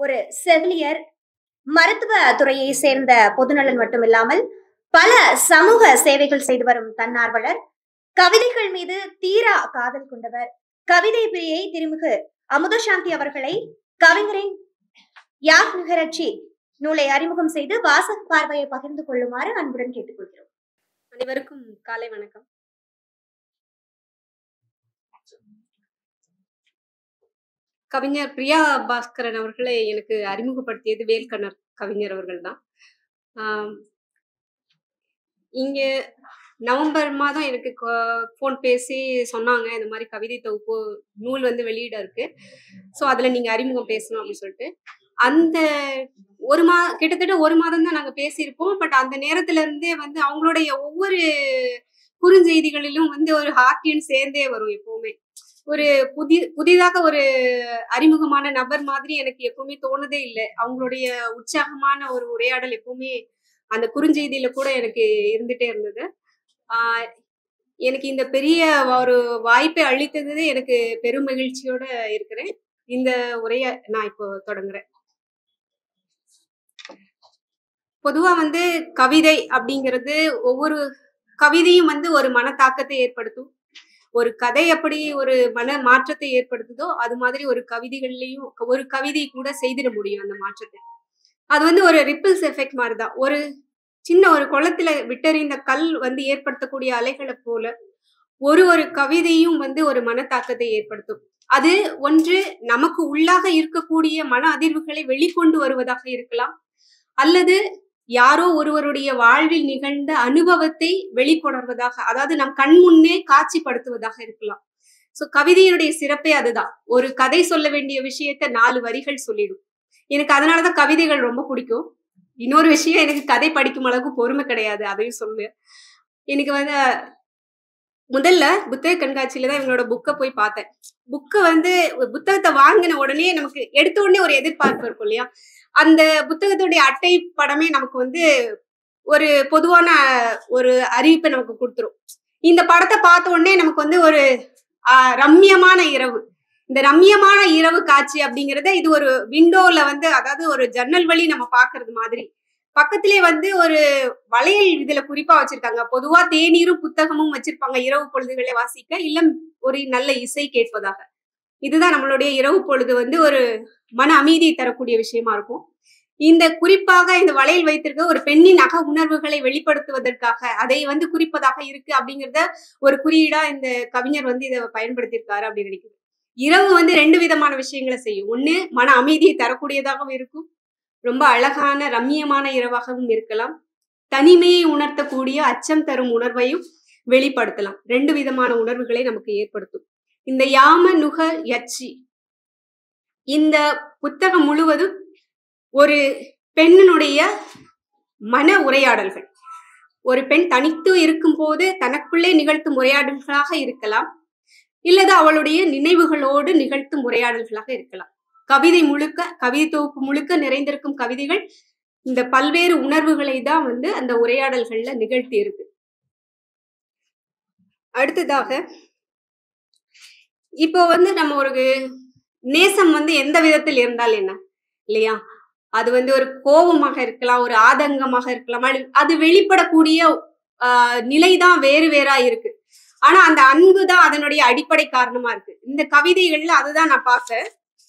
ஒரு செவிலியர் மருத்துவ துறையை சேர்ந்த பொதுநலன் மட்டுமில்லாமல் பல சமூக சேவைகள் செய்து வரும் தன்னார்வலர் கவிதைகள் மீது தீரா காதல் கொண்டவர் கவிதை பிரியை திருமிகு அமுதசாந்தி அவர்களை கவிஞரின் யாக் நிகரட்சி நூலை அறிமுகம் செய்து வாசக பார்வையை பகிர்ந்து கொள்ளுமாறு அன்புடன் கேட்டுக்கொள்கிறோம் அனைவருக்கும் காலை வணக்கம் கவிஞர் பிரியா பாஸ்கரன் அவர்களை எனக்கு அறிமுகப்படுத்தியது வேல்கண்ணர் கவிஞர் அவர்கள் தான் இங்க நவம்பர் மாதம் எனக்கு ஃபோன் பேசி சொன்னாங்க இந்த மாதிரி கவிதை தொகுப்பு நூல் வந்து வெளியிட இருக்கு ஸோ அதில் நீங்கள் அறிமுகம் பேசணும் அப்படின்னு சொல்லிட்டு அந்த ஒரு மா கிட்டத்தட்ட ஒரு மாதம் தான் நாங்கள் பேசியிருப்போம் பட் அந்த நேரத்துல இருந்தே வந்து அவங்களுடைய ஒவ்வொரு குறுஞ்செய்திகளிலும் வந்து ஒரு ஹார்டின் சேர்ந்தே வரும் எப்பவுமே ஒரு புதி புதிதாக ஒரு அறிமுகமான நபர் மாதிரி எனக்கு எப்பவுமே தோணதே இல்லை அவங்களுடைய உற்சாகமான ஒரு உரையாடல் எப்பவுமே அந்த குறுஞ்செய்தியில கூட எனக்கு இருந்துட்டே இருந்தது ஆஹ் எனக்கு இந்த பெரிய ஒரு வாய்ப்பை அளித்தது எனக்கு பெரும் மகிழ்ச்சியோட இருக்கிறேன் இந்த உரைய நான் இப்போ தொடங்குறேன் பொதுவா வந்து கவிதை அப்படிங்கிறது ஒவ்வொரு கவிதையும் வந்து ஒரு மன தாக்கத்தை ஏற்படுத்தும் ஒரு கதை எப்படி ஒரு மன மாற்றத்தை ஏற்படுத்துதோ அது மாதிரி ஒரு கவிதைகள்லயும் ஒரு கவிதை கூட செய்திட முடியும் அந்த மாற்றத்தை அது வந்து ஒரு ரிப்பிள்ஸ் எஃபெக்ட் மாதிரிதான் ஒரு சின்ன ஒரு குளத்துல விட்டறிந்த கல் வந்து ஏற்படுத்தக்கூடிய அலைகளை போல ஒரு ஒரு கவிதையும் வந்து ஒரு மனத்தாக்கத்தை ஏற்படுத்தும் அது ஒன்று நமக்கு உள்ளாக இருக்கக்கூடிய மன அதிர்வுகளை வெளிக்கொண்டு வருவதாக இருக்கலாம் அல்லது யாரோ ஒருவருடைய வாழ்வில் நிகழ்ந்த அனுபவத்தை வெளிக்கொணர்வதாக அதாவது நம் கண் முன்னே காட்சிப்படுத்துவதாக இருக்கலாம் சோ கவிதையினுடைய சிறப்பே அதுதான் ஒரு கதை சொல்ல வேண்டிய விஷயத்த நாலு வரிகள் சொல்லிடும் எனக்கு அதனாலதான் கவிதைகள் ரொம்ப பிடிக்கும் இன்னொரு விஷயம் எனக்கு கதை படிக்கும் அளவுக்கு பொறுமை கிடையாது அதையும் சொல்லு எனக்கு வந்து முதல்ல புத்தக கண்காட்சியில தான் இவங்களோட புக்கை போய் பார்த்தேன் புக்கை வந்து புத்தகத்தை வாங்கின உடனே நமக்கு எடுத்த உடனே ஒரு எதிர்பார்ப்பு இருக்கும் இல்லையா அந்த புத்தகத்துடைய அட்டை படமே நமக்கு வந்து ஒரு பொதுவான ஒரு அறிவிப்பை நமக்கு கொடுத்துரும் இந்த படத்தை பார்த்த உடனே நமக்கு வந்து ஒரு ரம்யமான இரவு இந்த ரம்யமான இரவு காட்சி அப்படிங்கறத இது ஒரு விண்டோல வந்து அதாவது ஒரு ஜன்னல் வழி நம்ம பாக்குறது மாதிரி பக்கத்திலே வந்து ஒரு வளையல் இதுல குறிப்பா வச்சிருக்காங்க பொதுவா தேநீரும் புத்தகமும் வச்சிருப்பாங்க இரவு பொழுதுகளை வாசிக்க இல்ல ஒரு நல்ல இசை கேட்பதாக இதுதான் நம்மளுடைய இரவு பொழுது வந்து ஒரு மன அமைதியை தரக்கூடிய விஷயமா இருக்கும் இந்த குறிப்பாக இந்த வளையல் வைத்திருக்க ஒரு பெண்ணின் அக உணர்வுகளை வெளிப்படுத்துவதற்காக அதை வந்து குறிப்பதாக இருக்கு அப்படிங்கிறத ஒரு குறியீடா இந்த கவிஞர் வந்து இதை பயன்படுத்தியிருக்காரு அப்படின்னு நினைக்கிறேன் இரவு வந்து ரெண்டு விதமான விஷயங்களை செய்யும் ஒண்ணு மன அமைதியை தரக்கூடியதாகவும் இருக்கும் ரொம்ப அழகான ரம்மியமான இரவாகவும் இருக்கலாம் தனிமையை உணர்த்தக்கூடிய அச்சம் தரும் உணர்வையும் வெளிப்படுத்தலாம் ரெண்டு விதமான உணர்வுகளை நமக்கு ஏற்படுத்தும் இந்த யாம நுக யச்சி இந்த புத்தகம் முழுவதும் ஒரு பெண்ணினுடைய மன உரையாடல்கள் ஒரு பெண் தனித்து இருக்கும் போது தனக்குள்ளே நிகழ்த்தும் உரையாடல்களாக இருக்கலாம் இல்லது அவளுடைய நினைவுகளோடு நிகழ்த்தும் உரையாடல்களாக இருக்கலாம் கவிதை முழுக்க கவிதை தொகுப்பு முழுக்க நிறைந்திருக்கும் கவிதைகள் இந்த பல்வேறு உணர்வுகளை தான் வந்து அந்த உரையாடல்கள்ல நிகழ்த்தி இருக்கு அடுத்ததாக இப்போ வந்து நம்ம ஒரு நேசம் வந்து எந்த விதத்தில் இருந்தால் என்ன இல்லையா அது வந்து ஒரு கோபமாக இருக்கலாம் ஒரு ஆதங்கமாக இருக்கலாம் அது வெளிப்படக்கூடிய ஆஹ் நிலைதான் வேறு வேறா இருக்கு ஆனா அந்த அன்பு தான் அதனுடைய அடிப்படை காரணமா இருக்கு இந்த கவிதைகள்ல அதுதான் நான் பார்த்தேன்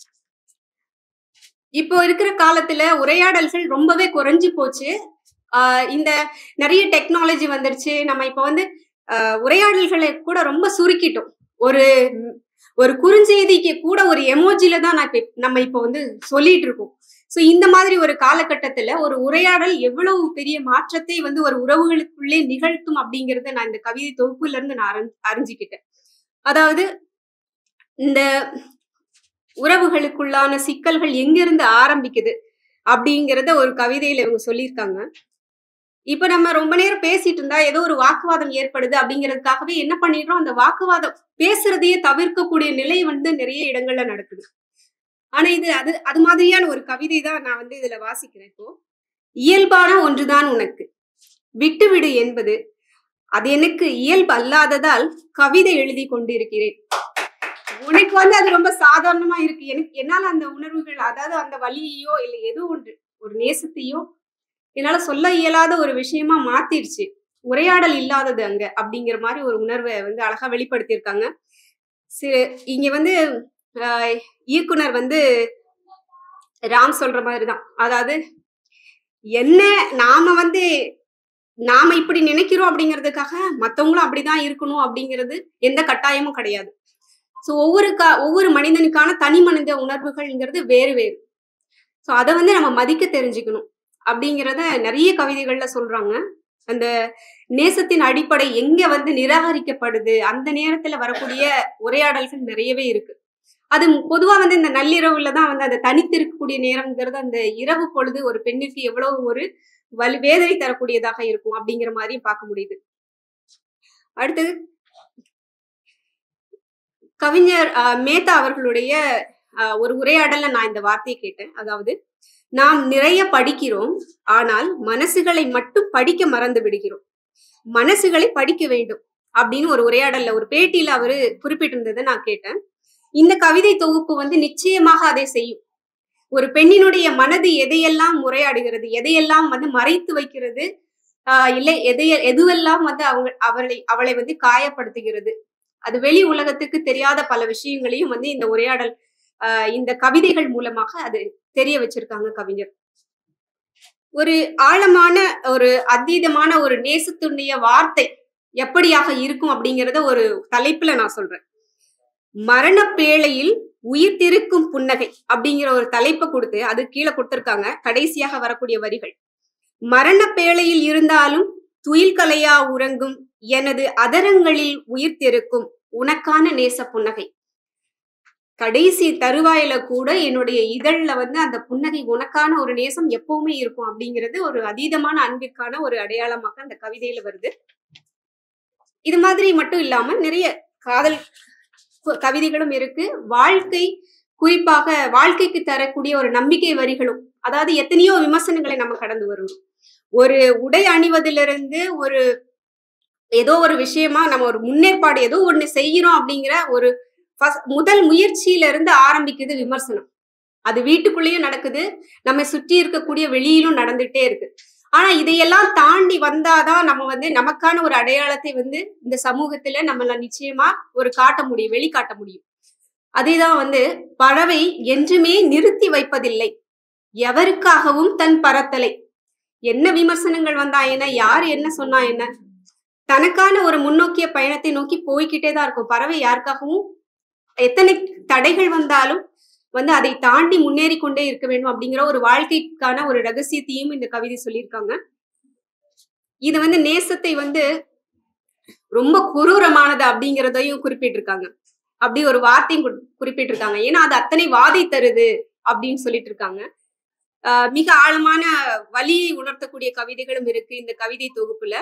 இப்போ இருக்கிற காலத்துல உரையாடல்கள் ரொம்பவே குறைஞ்சு போச்சு ஆஹ் இந்த நிறைய டெக்னாலஜி வந்துருச்சு நம்ம இப்ப வந்து உரையாடல்களை கூட ரொம்ப சுருக்கிட்டோம் ஒரு ஒரு குறுஞ்செய்திக்கு கூட ஒரு எமோஜில தான் நான் இப்ப நம்ம இப்ப வந்து சொல்லிட்டு இருக்கோம் சோ இந்த மாதிரி ஒரு காலகட்டத்துல ஒரு உரையாடல் எவ்வளவு பெரிய மாற்றத்தை வந்து ஒரு உறவுகளுக்குள்ளே நிகழ்த்தும் அப்படிங்கறத நான் இந்த கவிதை தொகுப்புல இருந்து நான் அறி அறிஞ்சுக்கிட்டேன் அதாவது இந்த உறவுகளுக்குள்ளான சிக்கல்கள் எங்கிருந்து ஆரம்பிக்குது அப்படிங்கிறத ஒரு கவிதையில இவங்க சொல்லியிருக்காங்க இப்ப நம்ம ரொம்ப நேரம் பேசிட்டு இருந்தா ஏதோ ஒரு வாக்குவாதம் ஏற்படுது அப்படிங்கிறதுக்காகவே என்ன பண்ணிடுறோம் அந்த வாக்குவாதம் பேசுறதையே தவிர்க்கக்கூடிய நிலை வந்து நிறைய இடங்கள்ல நடக்குது ஆனா இது அது அது மாதிரியான ஒரு கவிதை தான் நான் வந்து இதுல வாசிக்கிறேன் இப்போ இயல்பான ஒன்றுதான் உனக்கு விட்டுவிடு என்பது அது எனக்கு இயல்பு அல்லாததால் கவிதை எழுதி கொண்டிருக்கிறேன் உனக்கு வந்து அது ரொம்ப சாதாரணமா இருக்கு எனக்கு என்னால அந்த உணர்வுகள் அதாவது அந்த வலியையோ இல்ல ஏதோ ஒன்று ஒரு நேசத்தையோ என்னால சொல்ல இயலாத ஒரு விஷயமா மாத்திருச்சு உரையாடல் இல்லாதது அங்க அப்படிங்கிற மாதிரி ஒரு உணர்வை வந்து அழகா வெளிப்படுத்தியிருக்காங்க சி- இங்க வந்து ஆஹ், இயக்குனர் வந்து ராம் சொல்ற மாதிரிதான் அதாவது என்ன நாம வந்து நாம இப்படி நினைக்கிறோம் அப்படிங்கிறதுக்காக மத்தவங்களும் அப்படிதான் இருக்கணும் அப்படிங்கிறது எந்த கட்டாயமும் கிடையாது சோ ஒவ்வொரு கா ஒவ்வொரு மனிதனுக்கான தனி மனித உணர்வுகள்ங்கிறது வேறு வேறு சோ அதை வந்து நம்ம மதிக்க தெரிஞ்சுக்கணும் அப்படிங்கிறத நிறைய கவிதைகள்ல சொல்றாங்க அந்த நேசத்தின் அடிப்படை எங்க வந்து நிராகரிக்கப்படுது அந்த நேரத்துல வரக்கூடிய உரையாடல்கள் நிறையவே இருக்கு அது பொதுவா வந்து இந்த நள்ளிரவுல தான் வந்து அந்த தனித்திருக்கக்கூடிய நேரம்ங்கிறது அந்த இரவு பொழுது ஒரு பெண்ணுக்கு எவ்வளவு ஒரு வலி வேதனை தரக்கூடியதாக இருக்கும் அப்படிங்கிற மாதிரியும் பார்க்க முடியுது அடுத்தது கவிஞர் ஆஹ், மேத்தா அவர்களுடைய ஆஹ், ஒரு உரையாடல்ல நான் இந்த வார்த்தையை கேட்டேன் அதாவது நாம் நிறைய படிக்கிறோம் ஆனால் மனசுகளை மட்டும் படிக்க மறந்து விடுகிறோம் மனசுகளை படிக்க வேண்டும் அப்படின்னு ஒரு உரையாடல்ல ஒரு பேட்டியில அவரு குறிப்பிட்டிருந்ததை நான் கேட்டேன் இந்த கவிதை தொகுப்பு வந்து நிச்சயமாக அதை செய்யும் ஒரு பெண்ணினுடைய மனது எதையெல்லாம் முறையாடுகிறது எதையெல்லாம் வந்து மறைத்து வைக்கிறது ஆஹ் இல்லை எதைய எதுவெல்லாம் வந்து அவங்க அவளை அவளை வந்து காயப்படுத்துகிறது அது வெளி உலகத்துக்கு தெரியாத பல விஷயங்களையும் வந்து இந்த உரையாடல் ஆஹ் இந்த கவிதைகள் மூலமாக அது தெரிய வச்சிருக்காங்க கவிஞர் ஒரு ஆழமான ஒரு அதீதமான ஒரு நேசத்துடைய வார்த்தை எப்படியாக இருக்கும் அப்படிங்கறத ஒரு தலைப்புல நான் சொல்றேன் மரண பேழையில் உயிர்த்திருக்கும் புன்னகை அப்படிங்கிற ஒரு தலைப்பை கொடுத்து அது கீழே கொடுத்திருக்காங்க கடைசியாக வரக்கூடிய வரிகள் மரண பேழையில் இருந்தாலும் துயில் கலையா உறங்கும் எனது அதரங்களில் உயிர்த்திருக்கும் உனக்கான நேச புன்னகை கடைசி தருவாயில கூட என்னுடைய இதழ்ல வந்து அந்த புன்னகை உனக்கான ஒரு நேசம் எப்பவுமே இருக்கும் அப்படிங்கிறது ஒரு அதீதமான அன்பிற்கான ஒரு அடையாளமாக அந்த கவிதையில வருது இது மாதிரி மட்டும் இல்லாம நிறைய காதல் கு- கவிதைகளும் இருக்கு வாழ்க்கை குறிப்பாக வாழ்க்கைக்கு தரக்கூடிய ஒரு நம்பிக்கை வரிகளும் அதாவது எத்தனையோ விமர்சனங்களை நம்ம கடந்து வருவோம் ஒரு உடை அணிவதிலிருந்து ஒரு ஏதோ ஒரு விஷயமா நம்ம ஒரு முன்னேற்பாடு ஏதோ ஒண்ணு செய்யறோம் அப்படிங்கிற ஒரு first- முதல் முயற்சியில இருந்து ஆரம்பிக்குது விமர்சனம் அது வீட்டுக்குள்ளேயும் நடக்குது நம்ம சுற்றி இருக்கக்கூடிய வெளியிலும் நடந்துட்டே இருக்கு ஆனா இதையெல்லாம் தாண்டி வந்தாதான் நம்ம வந்து நமக்கான ஒரு அடையாளத்தை வந்து இந்த சமூகத்துல நம்மள நிச்சயமா ஒரு காட்ட முடியும் வெளிக்காட்ட முடியும் அதேதான் வந்து பறவை என்றுமே நிறுத்தி வைப்பதில்லை எவருக்காகவும் தன் பறத்தலை என்ன விமர்சனங்கள் வந்தா என்ன யார் என்ன சொன்னா என்ன தனக்கான ஒரு முன்னோக்கிய பயணத்தை நோக்கி போய்கிட்டே தான் இருக்கும் பறவை யாருக்காகவும் எத்தனை தடைகள் வந்தாலும் வந்து அதை தாண்டி முன்னேறி கொண்டே இருக்க வேண்டும் அப்படிங்கிற ஒரு வாழ்க்கைக்கான ஒரு ரகசியத்தையும் இந்த கவிதை சொல்லியிருக்காங்க இது வந்து நேசத்தை வந்து ரொம்ப கொடூரமானது அப்படிங்கிறதையும் குறிப்பிட்டிருக்காங்க அப்படி ஒரு வார்த்தையும் குறி- குறிப்பிட்டிருக்காங்க ஏன்னா அது அத்தனை வாதை தருது அப்படின்னு சொல்லிட்டு இருக்காங்க ஆஹ் மிக ஆழமான வலியை உணர்த்தக்கூடிய கவிதைகளும் இருக்கு இந்த கவிதை தொகுப்புல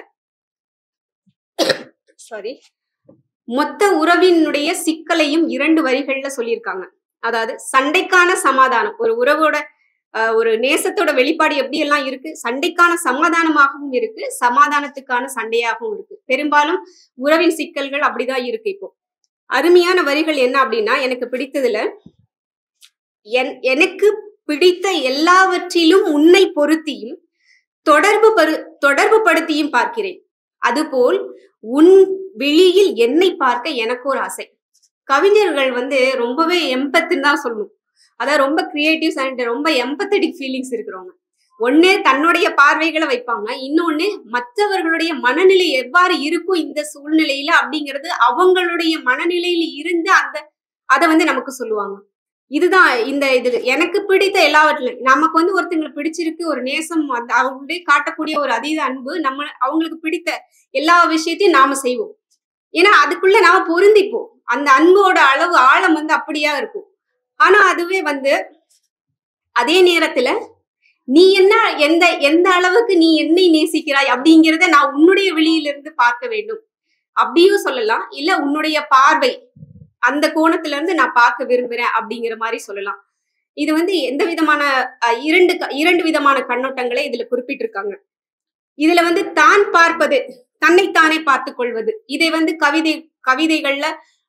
சாரி மொத்த உறவினுடைய சிக்கலையும் இரண்டு வரிகள்ல சொல்லியிருக்காங்க அதாவது சண்டைக்கான சமாதானம் ஒரு உறவோட ஆஹ் ஒரு நேசத்தோட வெளிப்பாடு எப்படி எல்லாம் இருக்கு சண்டைக்கான சமாதானமாகவும் இருக்கு சமாதானத்துக்கான சண்டையாகவும் இருக்கு பெரும்பாலும் உறவின் சிக்கல்கள் அப்படிதான் இருக்கு இப்போ அருமையான வரிகள் என்ன அப்படின்னா எனக்கு பிடித்ததுல என் எனக்கு பிடித்த எல்லாவற்றிலும் உன்னை பொருத்தியும் தொடர்பு பரு தொடர்பு படுத்தியும் பார்க்கிறேன் அதுபோல் உன் விழியில் என்னை பார்க்க எனக்கு ஒரு ஆசை கவிஞர்கள் வந்து ரொம்பவே எம்பத்துன்னு தான் சொல்லணும் அதாவது ரொம்ப கிரியேட்டிவ்ஸ் அண்ட் ரொம்ப எம்பத்தடிக் ஃபீலிங்ஸ் இருக்கிறவங்க ஒண்ணு தன்னுடைய பார்வைகளை வைப்பாங்க இன்னொன்னு மற்றவர்களுடைய மனநிலை எவ்வாறு இருக்கும் இந்த சூழ்நிலையில அப்படிங்கிறது அவங்களுடைய மனநிலையில இருந்து அந்த அதை வந்து நமக்கு சொல்லுவாங்க இதுதான் இந்த இது எனக்கு பிடித்த எல்லாவற்றிலும் நமக்கு வந்து ஒருத்தங்களை பிடிச்சிருக்கு ஒரு நேசம் அந்த அவங்களுடைய காட்டக்கூடிய ஒரு அதீத அன்பு நம்ம அவங்களுக்கு பிடித்த எல்லா விஷயத்தையும் நாம செய்வோம் ஏன்னா அதுக்குள்ள நாம பொருந்திப்போம் அந்த அன்போட அளவு ஆழம் வந்து அப்படியா இருக்கும் ஆனா அதுவே வந்து அதே நேரத்துல நீ என்ன எந்த எந்த அளவுக்கு நீ என்னை நேசிக்கிறாய் அப்படிங்கிறத நான் உன்னுடைய வெளியிலிருந்து பார்க்க வேண்டும் அப்படியும் சொல்லலாம் இல்ல உன்னுடைய பார்வை அந்த கோணத்துல இருந்து நான் பார்க்க விரும்புறேன் அப்படிங்கிற மாதிரி சொல்லலாம் இது வந்து எந்த விதமான அஹ், இரண்டு க- இரண்டு விதமான கண்ணோட்டங்களை இதுல குறிப்பிட்டிருக்காங்க இதுல வந்து தான் பார்ப்பது தன்னைத்தானே பார்த்து கொள்வது இதை வந்து கவிதை கவிதைகள்ல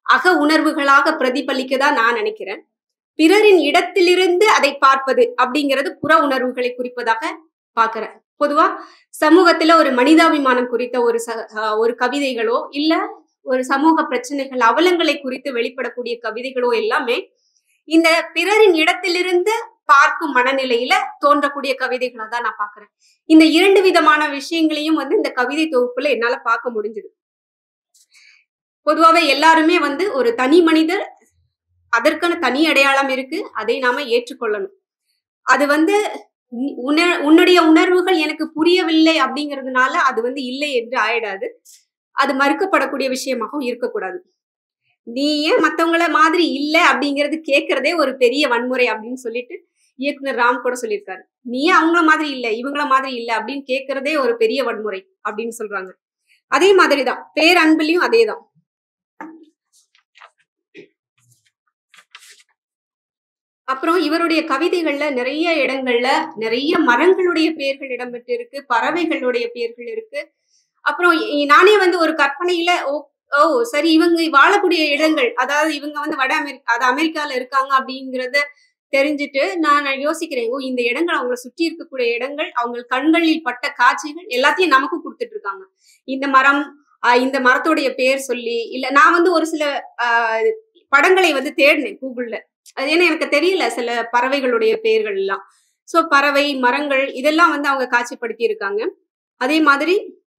அக உணர்வுகளாக பிரதிபலிக்கதா நான் நினைக்கிறேன் பிறரின் இடத்திலிருந்து அதை பார்ப்பது அப்படிங்கிறது புற உணர்வுகளை குறிப்பதாக பார்க்கிறேன் பொதுவா சமூகத்துல ஒரு மனிதாபிமானம் குறித்த ஒரு ச ஆஹ் ஒரு கவிதைகளோ இல்ல ஒரு சமூக பிரச்சனைகள் அவலங்களை குறித்து வெளிப்படக்கூடிய கவிதைகளோ எல்லாமே இந்த பிறரின் இடத்திலிருந்து பார்க்கும் மனநிலையில தோன்றக்கூடிய கவிதைகளா தான் நான் பாக்குறேன் இந்த இரண்டு விதமான விஷயங்களையும் வந்து இந்த கவிதை தொகுப்புல என்னால பார்க்க முடிஞ்சது பொதுவாவே எல்லாருமே வந்து ஒரு தனி மனிதர் அதற்கான தனி அடையாளம் இருக்கு அதை நாம ஏற்றுக்கொள்ளணும் அது வந்து உன்- உண- உன்னுடைய உணர்வுகள் எனக்கு புரியவில்லை அப்படிங்கிறதுனால அது வந்து இல்லை என்று ஆயிடாது அது மறுக்கப்படக்கூடிய விஷயமாகவும் இருக்கக்கூடாது நீ ஏன் மத்தவங்கள மாதிரி இல்ல அப்படிங்கறது கேட்கறதே ஒரு பெரிய வன்முறை அப்படின்னு சொல்லிட்டு இயக்குனர் ராம் கூட சொல்லியிருக்காரு நீ ஏன் அவங்கள மாதிரி இல்ல இவங்கள மாதிரி இல்ல அப்படின்னு கேட்கறதே ஒரு பெரிய வன்முறை அப்படின்னு சொல்றாங்க அதே மாதிரிதான் பேரன்புலயும் அதேதான் அப்புறம் இவருடைய கவிதைகள்ல நிறைய இடங்கள்ல நிறைய மரங்களுடைய பெயர்கள் இடம்பெற்று இருக்கு பறவைகளுடைய பெயர்கள் இருக்கு அப்புறம் இ- நானே வந்து ஒரு கற்பனையில ஓ ஓ சரி இவங்க வாழக்கூடிய இடங்கள் அதாவது இவங்க வந்து வட அமெரிக்கா அது அமெரிக்கால இருக்காங்க அப்படிங்கறத தெரிஞ்சுட்டு நான் யோசிக்கிறேன் ஓ இந்த இடங்கள் அவங்கள சுற்றி இருக்கக்கூடிய இடங்கள் அவங்க கண்களில் பட்ட காட்சிகள் எல்லாத்தையும் நமக்கு கொடுத்துட்டு இருக்காங்க இந்த மரம் ஆஹ் இந்த மரத்தோடைய பேர் சொல்லி இல்ல நான் வந்து ஒரு சில ஆஹ் படங்களை வந்து தேடினேன் கூகுள்ல அது ஏன்னா எனக்கு தெரியல சில பறவைகளுடைய பெயர்கள் எல்லாம் சோ பறவை மரங்கள் இதெல்லாம் வந்து அவங்க காட்சிப்படுத்தி இருக்காங்க அதே மாதிரி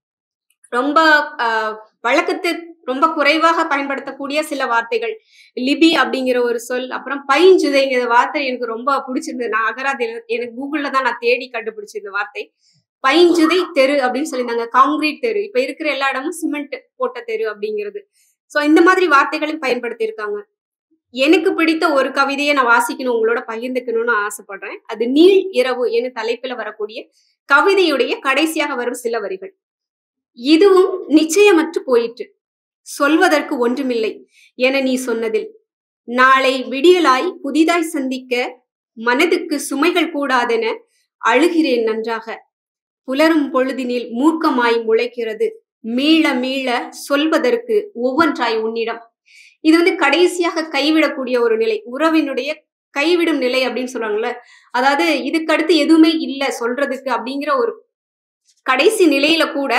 ரொம்ப ஆஹ் வழக்கத்து ரொம்ப குறைவாக பயன்படுத்தக்கூடிய சில வார்த்தைகள் லிபி அப்படிங்கிற ஒரு சொல் அப்புறம் பைஞ்சுதைங்கிற வார்த்தை எனக்கு ரொம்ப பிடிச்சிருந்தது நான் அகராதியில எனக்கு கூகுள்ல தான் நான் தேடி கண்டுபிடிச்ச இந்த வார்த்தை பைஞ்சுதை தெரு அப்படின்னு சொல்லியிருந்தாங்க காங்கிரீட் தெரு இப்ப இருக்கிற எல்லா இடமும் சிமெண்ட் போட்ட தெரு அப்படிங்கிறது சோ இந்த மாதிரி வார்த்தைகளையும் பயன்படுத்தி இருக்காங்க எனக்கு பிடித்த ஒரு கவிதையை நான் வாசிக்கணும் உங்களோட பகிர்ந்துக்கணும்னு ஆசைப்படுறேன் அது நீள் இரவு என தலைப்புல வரக்கூடிய கவிதையுடைய கடைசியாக வரும் சில வரிகள் இதுவும் நிச்சயமற்று போயிற்று சொல்வதற்கு ஒன்றுமில்லை என நீ சொன்னதில் நாளை விடியலாய் புதிதாய் சந்திக்க மனதுக்கு சுமைகள் கூடாதென அழுகிறேன் நன்றாக புலரும் பொழுதினில் மூர்க்கமாய் முளைக்கிறது மீள மீள சொல்வதற்கு ஒவ்வொன்றாய் உன்னிடம் இது வந்து கடைசியாக கைவிடக்கூடிய ஒரு நிலை உறவினுடைய கைவிடும் நிலை அப்படின்னு சொல்றாங்கல்ல அதாவது இதுக்கடுத்து எதுவுமே இல்ல சொல்றதுக்கு அப்படிங்கிற ஒரு கடைசி நிலையில கூட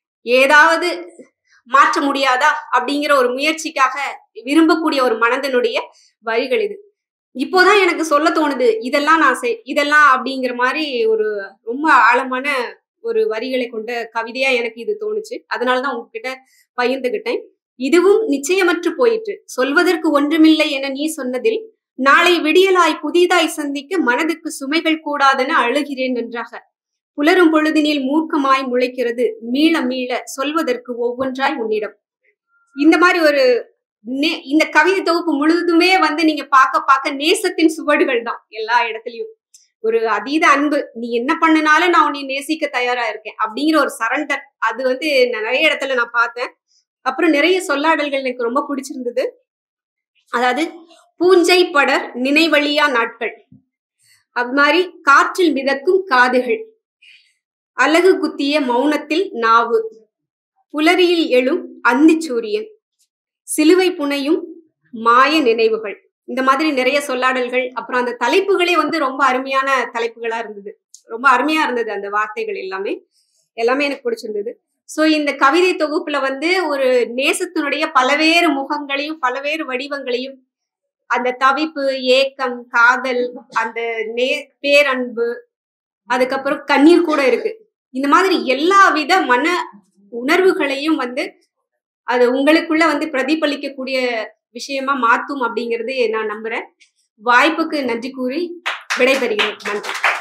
ஏதாவது மாற்ற முடியாதா அப்படிங்கிற ஒரு முயற்சிக்காக விரும்பக்கூடிய ஒரு மனதனுடைய வரிகள் இது இப்போதான் எனக்கு சொல்ல தோணுது இதெல்லாம் நான் செய் இதெல்லாம் அப்படிங்கிற மாதிரி ஒரு ரொம்ப ஆழமான ஒரு வரிகளை கொண்ட கவிதையா எனக்கு இது தோணுச்சு அதனாலதான் உங்ககிட்ட பகிர்ந்துகிட்டேன் இதுவும் நிச்சயமற்று போயிற்று சொல்வதற்கு ஒன்றுமில்லை என நீ சொன்னதில் நாளை விடியலாய் புதிதாய் சந்திக்க மனதுக்கு சுமைகள் கூடாதென அழுகிறேன் நன்றாக புலரும் பொழுதினில் மூர்க்கமாய் முளைக்கிறது மீள மீள சொல்வதற்கு ஒவ்வொன்றாய் உன்னிடம் இந்த மாதிரி ஒரு நே- இந்த கவிதை தொகுப்பு முழுதுமே வந்து நீங்க பார்க்க பார்க்க நேசத்தின் சுவடுகள் தான் எல்லா இடத்துலயும் ஒரு அதீத அன்பு நீ என்ன பண்ணினாலும் நான் உன்னை நேசிக்க தயாரா இருக்கேன் அப்படிங்கிற ஒரு சரண்டர் அது வந்து நான் நிறைய இடத்துல நான் பார்த்தேன் அப்புறம் நிறைய சொல்லாடல்கள் எனக்கு ரொம்ப பிடிச்சிருந்தது அதாவது பூஞ்சை படர் நினைவழியா நாட்கள் அது மாதிரி காற்றில் மிதக்கும் காதுகள் அழகு குத்திய மௌனத்தில் நாவு புலரியில் எழும் அந்திச் சூரியன் சிலுவை புனையும் மாய நினைவுகள் இந்த மாதிரி நிறைய சொல்லாடல்கள் அப்புறம் அந்த தலைப்புகளே வந்து ரொம்ப அருமையான தலைப்புகளா இருந்தது ரொம்ப அருமையா இருந்தது அந்த வார்த்தைகள் எல்லாமே எல்லாமே எனக்கு பிடிச்சிருந்தது சோ இந்த கவிதை தொகுப்புல வந்து ஒரு நேசத்தினுடைய பலவேறு முகங்களையும் பலவேறு வடிவங்களையும் அந்த தவிப்பு ஏக்கம் காதல் அந்த நே பேரன்பு அதுக்கப்புறம் கண்ணீர் கூட இருக்கு இந்த மாதிரி எல்லா வித மன உணர்வுகளையும் வந்து அது உங்களுக்குள்ள வந்து பிரதிபலிக்கக்கூடிய விஷயமா மாத்தும் அப்படிங்கறது நான் நம்புறேன் வாய்ப்புக்கு நன்றி கூறி விடைபெறுகிறேன் நன்றி